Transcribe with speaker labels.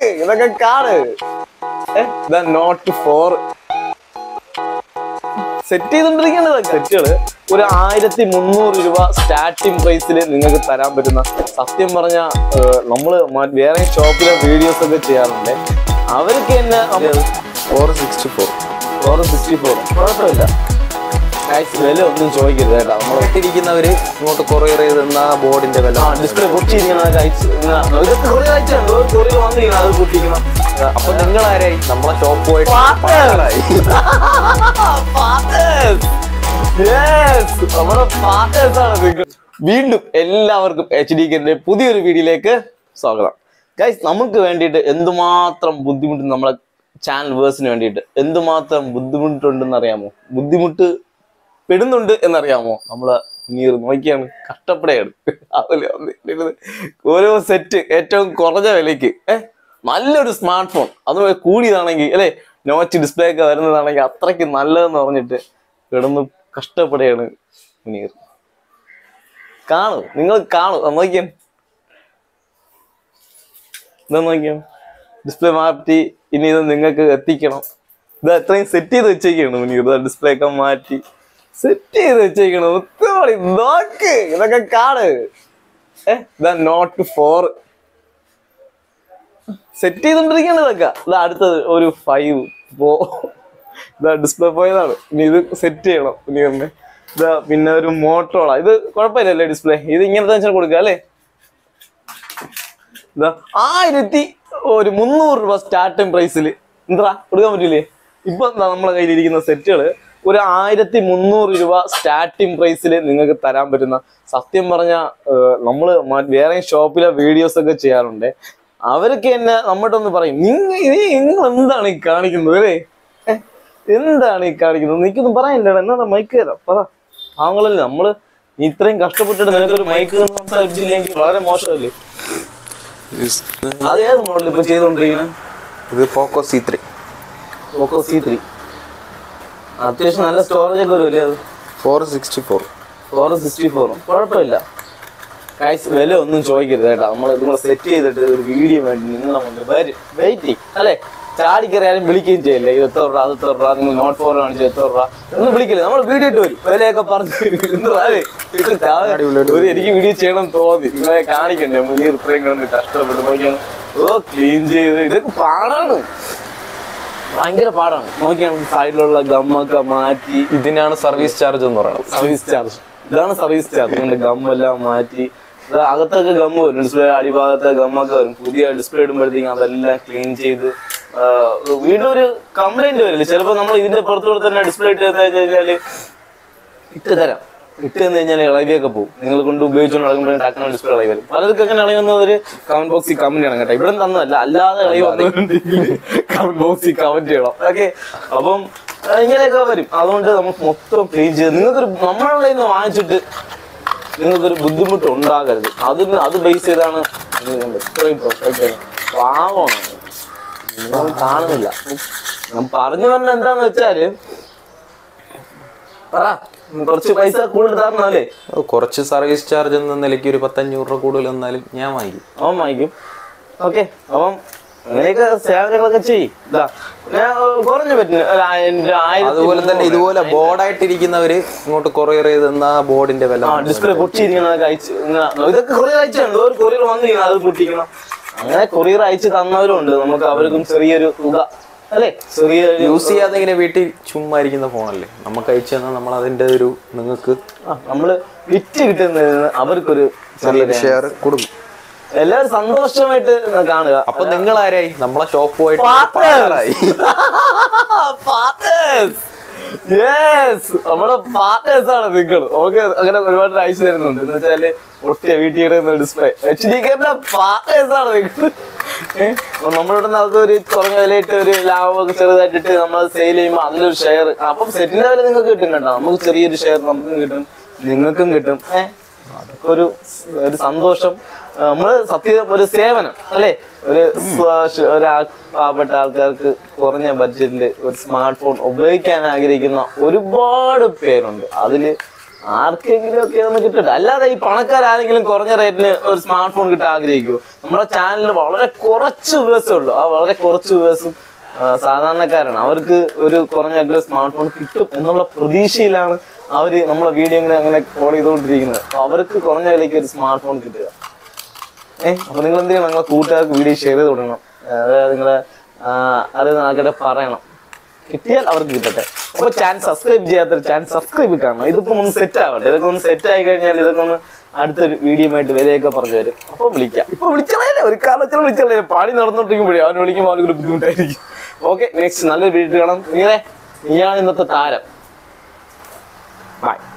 Speaker 1: ഇതൊക്കെ കാണ് note four set ചെയ്തോണ്ടിരിക്കുന്നത് സെറ്റുകള് ഒരു ആയിരത്തി മുന്നൂറ് രൂപ സ്റ്റാർട്ടിംഗ് പ്രൈസിൽ നിങ്ങൾക്ക് തരാൻ പറ്റുന്ന സത്യം പറഞ്ഞ നമ്മള് മ- വേറെ ഷോപ്പിലെ വീഡിയോസ് ഒക്കെ ചെയ്യാറുണ്ട് അവർക്ക് തന്നെ
Speaker 2: four sixty four
Speaker 1: four sixty four കുഴപ്പമില്ല Guys, വില ഒന്നും ചോദിക്കരുത് കേട്ടോ നമ്മൾ
Speaker 2: ഇട്ടിരിക്കുന്നവര് ഇങ്ങോട്ട് കൊറിയർ ചെയ്ത് തന്ന ബോർഡിന്റെ വില
Speaker 1: ആ ഡിസ്പ്ലേ പൊട്ടിയിരിക്കുന്ന കഴിച്ച് ഇതൊക്കെ കുറേ കഴിച്ചുണ്ട് കുറേ വന്നിരിക്കണം അത് പൊട്ടിക്കണം
Speaker 2: അപ്പൊ നിങ്ങൾ ആരായി നമ്മളെ ഷോപ്പ് പോയിട്ട്
Speaker 1: പാർട്ട്ണറായി. Yes, നമ്മുടെ partners ആണ് നിങ്ങൾ. വീണ്ടും എല്ലാവർക്കും എച്ച് ഡി കെന്റെ പുതിയൊരു വീഡിയോയിലേക്ക് സ്വാഗതം ഗൈസ് നമുക്ക് വേണ്ടിയിട്ട് എന്തുമാത്രം ബുദ്ധിമുട്ട് നമ്മളെ ചാനൽ വേഴ്സിന് വേണ്ടിയിട്ട് എന്തുമാത്രം ബുദ്ധിമുട്ടുണ്ടെന്ന് അറിയാമോ ബുദ്ധിമുട്ട് പെടുന്നുണ്ട് എന്നറിയാമോ നമ്മള് നീർ നോക്കിയാണ് കഷ്ടപ്പെടുകയാണ് അതില് വന്നിരിക്കുന്നത് ഓരോ സെറ്റ് ഏറ്റവും കുറഞ്ഞ വിലയ്ക്ക് ഏഹ് നല്ലൊരു സ്മാർട്ട് ഫോൺ അത് കൂടിയതാണെങ്കിൽ അല്ലെ നോച്ച് ഡിസ്പ്ലേ ഒക്കെ വരുന്നതാണെങ്കിൽ അത്രയ്ക്ക് നല്ലതെന്ന് പറഞ്ഞിട്ട് കിടന്ന് കഷ്ടപ്പെടുകയാണ് മുനീർ കാണൂ നിങ്ങൾ കാണൂ അത് നോക്കിയാൽ ഇതാ നോക്കിയാൽ ഡിസ്പ്ലേ മാറ്റി ഇനി ഇത് നിങ്ങൾക്ക് എത്തിക്കണം ഇത് അത്രയും സെറ്റ് ചെയ്ത് വെച്ചേക്കാണ് മുനീർ ഡിസ്പ്ലേ ഒക്കെ മാറ്റി സെറ്റ് ചെയ്ത് വെച്ചേക്കണം ഒത്തുമണി നോക്ക് ഇതൊക്കെ കാണ് ഏ ഇതാ നോട്ട് ഫോർ സെറ്റ് ചെയ്തോണ്ടിരിക്കുകയാണ് ഇതൊക്കെ ഇതാ അടുത്തത് ഒരു ഫൈവ് പോ ഇതാ ഡിസ്പ്ലേ പോയതാണ് ഇനി ഇത് സെറ്റ് ചെയ്യണം ഇനി തന്നെ ഇതാ പിന്നെ ഒരു മോട്ടോള ഇത് കുഴപ്പമില്ലല്ലേ ഡിസ്പ്ലേ ഇത് ഇങ്ങനത്തെ വെച്ചാൽ കൊടുക്കുക അല്ലേ ഇതാ ആയിരത്തി ഒരു മുന്നൂറ് രൂപ സ്റ്റാർട്ടിംഗ് പ്രൈസിൽ എന്താ കൊടുക്കാൻ പറ്റില്ലേ ഇപ്പൊ എന്താ നമ്മളെ കയ്യിലിരിക്കുന്ന സെറ്റുകള് ഒരു ആയിരത്തി മുന്നൂറ് രൂപ സ്റ്റാർട്ടിംഗ് പ്രൈസിൽ നിങ്ങൾക്ക് തരാൻ പറ്റുന്ന സത്യം പറഞ്ഞ നമ്മള് മ- വേറെ ഷോപ്പിലെ വീഡിയോസ് ഒക്കെ ചെയ്യാറുണ്ട് അവരൊക്കെ എന്നെ നമ്മോട്ടൊന്ന് പറയും നിങ്ങൾ നിങ്ങൾ എന്താണ് ഈ കാണിക്കുന്നത് അല്ലേ ഏ, എന്താണ് ഈ കാണിക്കുന്നത് നിനക്കൊന്നും പറയാനില്ലടാ എന്നാ മൈക്ക് തരാം പറ താങ്കളല്ലേ നമ്മള് നീ ഇത്രയും കഷ്ടപ്പെട്ടിട്ട് നിനക്കൊരു മൈക്ക് സംസാരിച്ചില്ലെങ്കിൽ വളരെ മോശമല്ലേ അത് ഏത് മോഡൽ ഇപ്പൊ ചെയ്തോണ്ടിരിക്കുന്നത്
Speaker 2: ഇത് Poco C three
Speaker 1: Poco C three അത്യാവശ്യം നല്ല സ്റ്റോറേജ് ഒക്കെ വരുമല്ലേ അത്
Speaker 2: four sixty four
Speaker 1: four sixty ഫോറും കുഴപ്പമില്ല കാശ് വില ഒന്നും ചോദിക്കരുത് കേട്ടോ നമ്മൾ നിങ്ങൾ സെറ്റ് ചെയ്തിട്ട് ഒരു വീഡിയോ വേണ്ടി നിങ്ങളെ മുന്നിൽ വരും വെയിറ്റിംഗ് അല്ലേ ചാടിക്കറിയാലും വിളിക്കുകയും ചെയ്യല്ലേ ഇത് എത്ര രൂപ അത് എത്ര രൂപ നിങ്ങൾ നോട്ട് ഫോർ കാണിച്ചു എത്ര രൂപ ഒന്നും വിളിക്കില്ല നമ്മൾ വീഡിയോ ഇട്ട് വരും വിലയൊക്കെ പറഞ്ഞു എന്തുവാ അല്ലേ? ഇത് രാവിലെ ഒരു എനിക്ക് വീഡിയോ ചെയ്യണം തോന്നി നിങ്ങളെ കാണിക്കണ്ടേ മുന്നിൽ ഇത്രയും കിടന്ന് കഷ്ടപ്പെട്ട് നോക്കിയാണ് ഓ ക്ലീൻ ചെയ്ത് ഇതൊക്കെ പാടാണ് ഭയങ്കര പാടാണ് നോക്കിയാണ് സൈഡിലുള്ള ഗമ്മൊക്കെ മാറ്റി
Speaker 2: ഇതിനാണ് സർവീസ് ചാർജ് എന്ന് പറയുന്നത്
Speaker 1: സർവീസ് ചാർജ് ഇതാണ് സർവീസ് ചാർജ് നമ്മുടെ ഗമ്മെല്ലാം മാറ്റി ഇത് അകത്തൊക്കെ ഗമ്മ് വരും ഡിസ്പ്ലേ അടിഭാഗത്തെ ഗമ്മൊക്കെ വരും പുതിയ ഡിസ്പ്ലേ ഇടുമ്പോഴത്തേക്കും അതെല്ലാം ക്ലീൻ ചെയ്ത് ആ, വീണ്ടും ഒരു കംപ്ലൈന്റ് വരില്ല ചിലപ്പോൾ നമ്മൾ ഇതിന്റെ പുറത്തുകൂടെ തന്നെ ഡിസ്പ്ലേ ഇട്ട് തന്നു കഴിഞ്ഞാല് ഇട്ട് തരാം ഇട്ട് തന്നു കഴിഞ്ഞാൽ ഇളവിയൊക്കെ പോകും നിങ്ങൾ കൊണ്ട് ഉപയോഗിച്ചുകൊണ്ട് നടക്കുമ്പോൾ ടക്കുന്ന ഡിസ്പ്ലേ ഇളവി വരും പലർക്കും അങ്ങനെ ഇളവി വന്നത് ഒരു കമന്റ് ബോക്സിൽ കമന്റ് ചെയ്യണം കേട്ടോ ഇവിടെ തന്നതല്ല അല്ലാതെ ഇളവി വന്നിട്ടുണ്ടെങ്കിൽ കമന്റ് ബോക്സിൽ കമന്റ് ചെയ്യണം ഓക്കെ അപ്പം ആ, ഇങ്ങനെയൊക്കെ വരും അതുകൊണ്ട് നമുക്ക് മൊത്തം ക്ലീൻ ചെയ്ത് നിങ്ങൾക്കൊരു നമ്മളുടെ നിന്ന് വാങ്ങിച്ചിട്ട് നിങ്ങൾക്കൊരു ബുദ്ധിമുട്ട് ഉണ്ടാകരുത് അതിന് അത് ബേസ് ചെയ്താണ് നിങ്ങൾ ഇത്രയും പെർഫെക്റ്റ് പാവമാണ് നിങ്ങൾ കാണുന്നില്ല ഞാൻ പറഞ്ഞു പറഞ്ഞ എന്താന്ന് വെച്ചാല് പറ കുറച്ച് പൈസ കൂടുതൽ തരണല്ലേ
Speaker 2: അത് കുറച്ച് സർവീസ് ചാർജ് എന്ന നിലയ്ക്ക് ഒരു പത്തഞ്ഞൂറ് രൂപ കൂടുതൽ വന്നാലും ഞാൻ വാങ്ങിക്കും
Speaker 1: അവൻ വാങ്ങിക്കും ഓക്കെ അപ്പം അങ്ങനെയൊക്കെ സേവനങ്ങളൊക്കെ ചെയ്യും ഇതാ ഞാൻ കുറഞ്ഞു പറ്റുന്നു ഒരു ആയിരം- ആയിരത്തി
Speaker 2: അതുപോലെ തന്നെ ഇതുപോലെ ബോർഡായിട്ടിരിക്കുന്നവര് ഇങ്ങോട്ട് കൊറിയർ ചെയ്ത് തന്ന ബോർഡിന്റെ വില
Speaker 1: ആ ഡിസ്പ്ലേ പൊട്ടിയിരിക്കുന്നത് അയച്ച് ഇങ്ങനെ ഇതൊക്കെ കൊറിയർ അയച്ചുണ്ട് ഒരു കൊറിയർ വന്നിരിക്കണം അത് പൊട്ടിക്കണം അങ്ങനെ കൊറിയർ അയച്ച് തന്നവരും ഉണ്ട് നമുക്ക് അവർക്കും ചെറിയൊരു തുക അല്ലെ ചെറിയൊരു
Speaker 2: യൂസ് ചെയ്യാതെ ഇങ്ങനെ വീട്ടിൽ ചുമ്മാ ഇരിക്കുന്ന ഫോണല്ലേ നമുക്ക് അയച്ചു തന്നാൽ നമ്മൾ അതിന്റെ ഒരു നിങ്ങൾക്ക്
Speaker 1: ആ, നമ്മള് വിറ്റ് കിട്ടുന്നതിന് അവർക്കൊരു ചെറിയൊരു
Speaker 2: ഷെയർ കൊടുക്കും
Speaker 1: എല്ലാവരും സന്തോഷമായിട്ട് കാണുക
Speaker 2: അപ്പൊ നിങ്ങൾ ആരായി നമ്മളെ ഷോപ്പ് പോയിട്ട്
Speaker 1: Partners.
Speaker 2: partner-ആയി.
Speaker 1: Partners. Yes. നമ്മുടെ പാർട്ട്നേഴ്സ് ആണ് നിങ്ങൾ ഓക്കെ അങ്ങനെ ഒരുപാട് അയച്ചു തരുന്നുണ്ട് എന്ന് വെച്ചാല് ഒട്ടിയ വീട്ടിൽ ഇടുന്ന ഡിസ്പ്ലേ എച്ച് ഡി കെന്റെ പാർട്ട്നേഴ്സ് ആണ് നിങ്ങൾ നമ്മളിവിടെ നമുക്ക് ഒരു കുറഞ്ഞ വിലയിട്ട് ഒരു ലാഭമൊക്കെ ചെറുതായിട്ടിട്ട് നമ്മൾ സെയിൽ ചെയ്യുമ്പോൾ അതിലൊരു ഷെയർ അപ്പം സെറ്റിന്റെ വില നിങ്ങൾക്ക് കിട്ടും കേട്ടോ നമുക്ക് ചെറിയൊരു ഷെയർ നമുക്കും കിട്ടും നിങ്ങൾക്കും കിട്ടും ഏഹ് അതൊക്കെ ഒരു ഒരു സന്തോഷം ആ, നമ്മള് സത്യം ഒരു സേവനം അല്ലെ ഒരു സ്വ- ഒരു ആ- പാവപ്പെട്ട ആൾക്കാർക്ക് കുറഞ്ഞ ബഡ്ജറ്റിൽ ഒരു സ്മാർട്ട് ഫോൺ ഉപയോഗിക്കാൻ ആഗ്രഹിക്കുന്ന ഒരുപാട് പേരുണ്ട് അതില് ആർക്കെങ്കിലും ഒക്കെ ഒന്ന് കിട്ടട്ടെ അല്ലാതെ ഈ പണക്കാരാരെങ്കിലും കുറഞ്ഞ റേറ്റിന് ഒരു സ്മാർട്ട് ഫോൺ കിട്ടാൻ ആഗ്രഹിക്കുമോ നമ്മുടെ ചാനലിൽ വളരെ കുറച്ച് വ്യൂവേഴ്സേ ഉള്ളൂ ആ വളരെ കുറച്ച് വ്യൂവേഴ്സും സാധാരണക്കാരാണ് അവർക്ക് ഒരു കുറഞ്ഞ വില സ്മാർട്ട് ഫോൺ കിട്ടും എന്നുള്ള പ്രതീക്ഷയിലാണ് അവര് നമ്മളെ വീഡിയോ ഇങ്ങനെ അങ്ങനെ ഫോളോ ചെയ്തുകൊണ്ടിരിക്കുന്നത് അപ്പൊ അവർക്ക് കുറഞ്ഞ വിലയ്ക്ക് ഒരു സ്മാർട്ട് ഫോൺ കിട്ടുക ഏഹ് അപ്പൊ നിങ്ങൾ എന്ത് ചെയ്യണം നിങ്ങളെ കൂട്ടുകാർക്ക് വീഡിയോ ഷെയർ ചെയ്ത് കൊടുക്കണം അതായത് നിങ്ങളെ അറിയുന്ന ആൾക്കാരെ പറയണം കിട്ടിയാൽ അവർക്ക് കിട്ടട്ടെ അപ്പൊ ചാനൽ സബ്സ്ക്രൈബ് ചെയ്യാത്ത ചാനൽ സബ്സ്ക്രൈബ് കാണണം ഇതിപ്പോ ഒന്ന് സെറ്റ് ആവട്ടെ ഇതൊക്കെ ഒന്ന് സെറ്റ് ആയി കഴിഞ്ഞാൽ ഇതൊക്കെ ഒന്ന് അടുത്തൊരു വീഡിയോ ആയിട്ട് വിലയൊക്കെ പറഞ്ഞു തരും അപ്പൊ വിളിക്കാം ഇപ്പൊ വിളിച്ചതേ ഒരു കാരണത്തിൽ വിളിച്ചതേ പണി നടന്നോണ്ടിരിക്കുമ്പോഴേ അവൻ വിളിക്കുമ്പോൾ അവനൊരു ബുദ്ധിമുട്ടായിരിക്കും ഓക്കെ നെക്സ്റ്റ് നല്ലൊരു വീഡിയോ കാണാം നീളെ നീയാണ് ഇന്നത്തെ താരം ബൈ